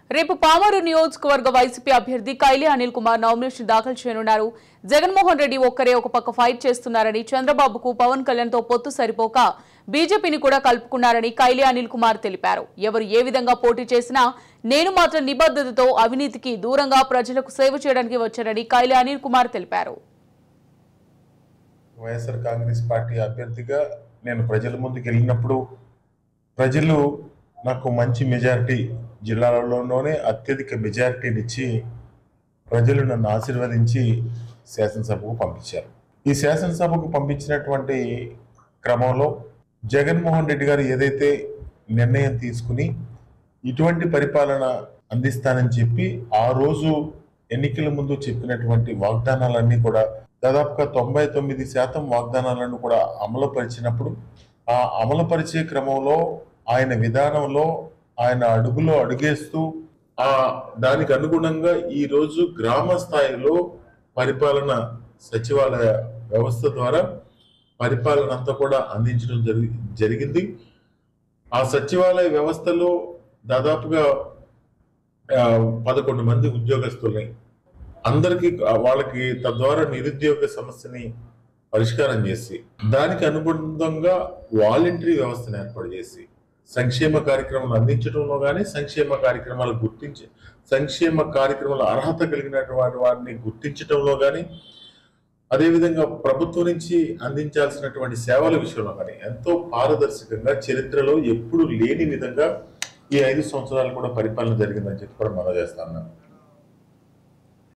రేపు పామరు నియోజకవర్గ వైసీపీ అభ్యర్థి కైలి అనిల్ కుమార్ నామినేషన్ దాఖలు చేయనున్నారు జగన్మోహన్ రెడ్డి ఒక్కరే ఒక పక్క ఫైట్ చేస్తున్నారని చంద్రబాబుకు పవన్ కళ్యాణ్ తో పొత్తు సరిపోక బీజేపీని కూడా కలుపుకున్నారని కైలి అనిల్ కుమార్ తెలిపారు ఎవరు ఏ విధంగా పోటీ చేసినా నేను మాత్రం నిబద్ధతతో అవినీతికి దూరంగా ప్రజలకు సేవ చేయడానికి వచ్చారని కైలి అనిల్ కుమార్ తెలిపారు వైఎస్ఆర్ కాంగ్రెస్ పార్టీ అభ్యర్థిగా నేను ప్రజల ముందుకు వెళ్ళినప్పుడు ప్రజలు నాకు మంచి మెజారిటీ జిల్లాలలోనే అత్యధిక మెజారిటీనిచ్చి ప్రజలు నన్ను ఆశీర్వదించి శాసనసభకు పంపించారు ఈ శాసనసభకు పంపించినటువంటి క్రమంలో జగన్మోహన్ రెడ్డి గారు ఏదైతే నిర్ణయం తీసుకుని ఇటువంటి పరిపాలన అందిస్తానని చెప్పి ఆ రోజు ఎన్నికల ముందు చెప్పినటువంటి వాగ్దానాలన్నీ కూడా దాదాపుగా తొంభై తొమ్మిది శాతం వాగ్దానాలను కూడా అమలుపరిచినప్పుడు ఆ అమలుపరిచే క్రమంలో ఆయన విధానంలో ఆయన అడుగులో అడుగేస్తూ ఆ దానికి అనుగుణంగా ఈ రోజు గ్రామ స్థాయిలో పరిపాలన సచివాలయ వ్యవస్థ ద్వారా పరిపాలన అంతా కూడా అందించడం జరిగి జరిగింది ఆ సచివాలయ వ్యవస్థలో దాదాపుగా ఆ, పదకొండు మంది ఉద్యోగస్తుల్ని అందరికి వాళ్ళకి తద్వారా నిరుద్యోగ సమస్యని పరిష్కారం చేసి దానికి అనుబంధంగా వాలంటరీ వ్యవస్థను ఏర్పాటు చేసి సంక్షేమ కార్యక్రమాలు అందించడంలో కానీ సంక్షేమ కార్యక్రమాలు గుర్తించి సంక్షేమ కార్యక్రమాల అర్హత కలిగినటువంటి వారిని గుర్తించడంలో కానీ అదేవిధంగా ప్రభుత్వం నుంచి అందించాల్సినటువంటి సేవల విషయంలో కానీ ఎంతో పారదర్శకంగా చరిత్రలో ఎప్పుడు లేని విధంగా ఈ ఐదు సంవత్సరాలు కూడా పరిపాలన జరిగిందని చెప్పి కూడా మనం చేస్తాను